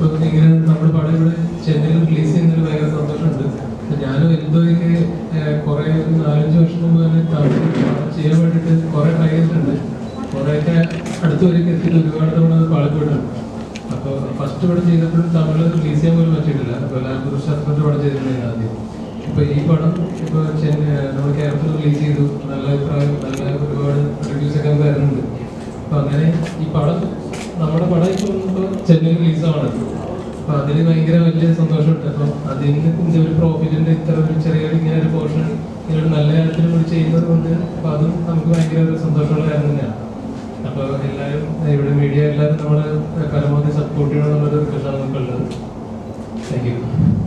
ഇപ്പൊ ഇങ്ങനെ നമ്മുടെ പടം ഇവിടെ ചെന്നൈയിൽ റിലീസ് ചെയ്യുന്നതിൽ ഭയങ്കര സന്തോഷമുണ്ട് അപ്പൊ ഞാനും എന്തോയ്ക്ക് കുറെ ഒരു നാലഞ്ച് വർഷം മുമ്പ് തന്നെ തമിഴ് പടം ചെയ്യാൻ വേണ്ടിയിട്ട് കുറെ ട്രൈ ചെയ്തിട്ടുണ്ട് കുറെയൊക്കെ അടുത്തുവരേക്ക് എത്തിയിട്ട് ഒരുപാട് തവണ അത് പാളിപ്പോയിട്ടുണ്ട് അപ്പോൾ ഫസ്റ്റ് പടം ചെയ്തപ്പോഴും തമിഴ് റിലീസ് ചെയ്യാൻ പോലും പറ്റിയിട്ടില്ല അപ്പോൾ ലാൽഗുരു ശാസ്ത്രന്റെ പടം ചെയ്തിട്ടുണ്ടായിരുന്നു ആദ്യം ഇപ്പൊ ഈ പടം ഇപ്പൊ ചെന്നൈ നമ്മുടെ കേരളത്തിൽ റിലീസ് ചെയ്തു നല്ല അഭിപ്രായം നല്ല ഒരുപാട് റിവ്യൂസ് ഒക്കെ നമുക്ക് വരുന്നുണ്ട് അപ്പൊ അങ്ങനെ ഈ പടം നമ്മുടെ പടം ഇപ്പൊ ഇപ്പൊ ചെന്നൈയിൽ റിലീസ് ആവണം അപ്പൊ അതിന് ഭയങ്കര വലിയ സന്തോഷമുണ്ട് അപ്പൊ അതിന് ഇതിന്റെ ഒരു പ്രോഫിറ്റിന്റെ ഇത്ര ഒരു ചെറിയ ഇങ്ങനെ ഒരു പോർഷൻ ഇങ്ങനെ ഒരു നല്ല കാര്യത്തിന് കൂടി ചെയ്യുന്നത് കൊണ്ട് അപ്പൊ അതും നമുക്ക് ഭയങ്കര ഒരു സന്തോഷമുള്ള കാര്യം തന്നെയാണ് അപ്പൊ എല്ലാവരും ഇവിടെ മീഡിയ എല്ലാവരും നമ്മളെ പരമാവധി സപ്പോർട്ട് ചെയ്യണമെന്നുള്ളൊരു റിക്വസ്റ്റാണ് നമുക്കുള്ളത് താങ്ക് യു